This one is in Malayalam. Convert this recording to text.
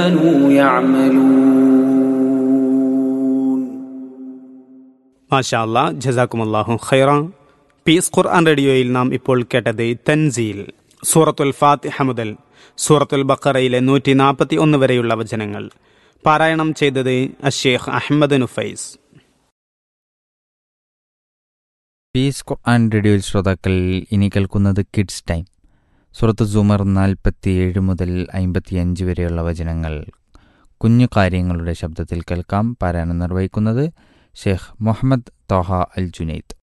كانوا يعملون മാഷാ അല്ലാ ജസാക്കുമല്ലാഹു ഖൈറ പീസ് ഖുർആൻ റേഡിയോയിൽ നാം ഇപ്പോൾ കേട്ടത് തൻസീൽ സൂറത്തുൽ ഫാത്തിഹ മുതൽ സൂറത്തുൽ ബക്കറയിലെ നൂറ്റി നാൽപ്പത്തി ഒന്ന് വരെയുള്ള വചനങ്ങൾ പാരായണം ചെയ്തത് അഷേഖ് അഹമ്മദ് നുഫൈസ് പീസ് ഖുർആൻ റേഡിയോയിൽ ശ്രോതാക്കൾ ഇനി കേൾക്കുന്നത് കിഡ്സ് ടൈം സുറത്ത് സുമർ നാൽപ്പത്തിയേഴ് മുതൽ അമ്പത്തിയഞ്ച് വരെയുള്ള വചനങ്ങൾ കുഞ്ഞു കാര്യങ്ങളുടെ ശബ്ദത്തിൽ കേൾക്കാം പാരായണം നിർവഹിക്കുന്നത് ഷെയ്ഖ് മുഹമ്മദ് തോഹ അൽ ജുനൈദ്